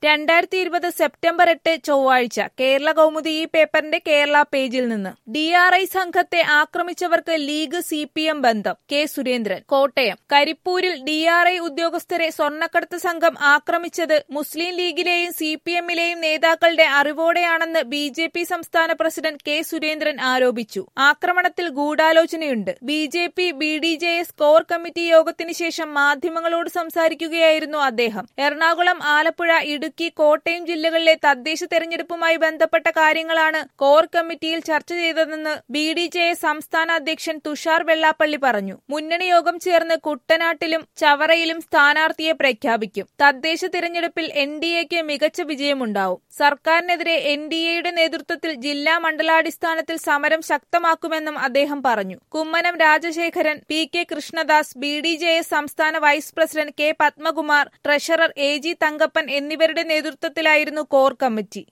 രണ്ടായിരത്തി ഇരുപത് സെപ്റ്റംബർ എട്ട് ചൊവ്വാഴ്ച കേരള കൗമുദി ഈ പേപ്പറിന്റെ കേരള പേജിൽ നിന്ന് ഡി ആർ ഐ സംഘത്തെ ആക്രമിച്ചവർക്ക് ലീഗ് സി പി എം ബന്ധം കെ സുരേന്ദ്രൻ കോട്ടയം കരിപ്പൂരിൽ ഡി ആർ ഐ ഉദ്യോഗസ്ഥരെ സ്വർണ്ണക്കടത്ത് സംഘം ആക്രമിച്ചത് മുസ്ലിം ലീഗിലെയും സി പി എമ്മിലെയും നേതാക്കളുടെ അറിവോടെയാണെന്ന് ബി ജെ പി സംസ്ഥാന പ്രസിഡന്റ് കെ സുരേന്ദ്രൻ ആരോപിച്ചു ആക്രമണത്തിൽ ഗൂഢാലോചനയുണ്ട് B J P B D J S core committee യോഗത്തിന് ശേഷം മാധ്യമങ്ങളോട് സംസാരിക്കുകയായിരുന്നു അദ്ദേഹം എറണാകുളം ആലപ്പുഴ ഇടുക്കി കോട്ടയം ജില്ലകളിലെ തദ്ദേശ തെരഞ്ഞെടുപ്പുമായി ബന്ധപ്പെട്ട കാര്യങ്ങളാണ് കോർ കമ്മിറ്റിയിൽ ചർച്ച ചെയ്തതെന്ന് ബി ഡി ജെ എസ് സംസ്ഥാന അധ്യക്ഷൻ തുഷാർ വെള്ളാപ്പള്ളി പറഞ്ഞു മുന്നണി യോഗം ചേർന്ന് കുട്ടനാട്ടിലും ചവറയിലും സ്ഥാനാർത്ഥിയെ പ്രഖ്യാപിക്കും തദ്ദേശ തിരഞ്ഞെടുപ്പിൽ എൻ ഡി എക്ക് മികച്ച വിജയമുണ്ടാവും സർക്കാരിനെതിരെ എൻ ഡി എയുടെ നേതൃത്വത്തിൽ ജില്ലാ മണ്ഡലാടിസ്ഥാനത്തിൽ സമരം ശക്തമാക്കുമെന്നും അദ്ദേഹം പറഞ്ഞു Kummanam Rajasekharan P K Krishnadas B D J S സംസ്ഥാന vice president K Padmakumar treasurer A G Thankappan എന്നിവരുടെ നേതൃത്വത്തിലായിരുന്നു കോർ കമ്മിറ്റി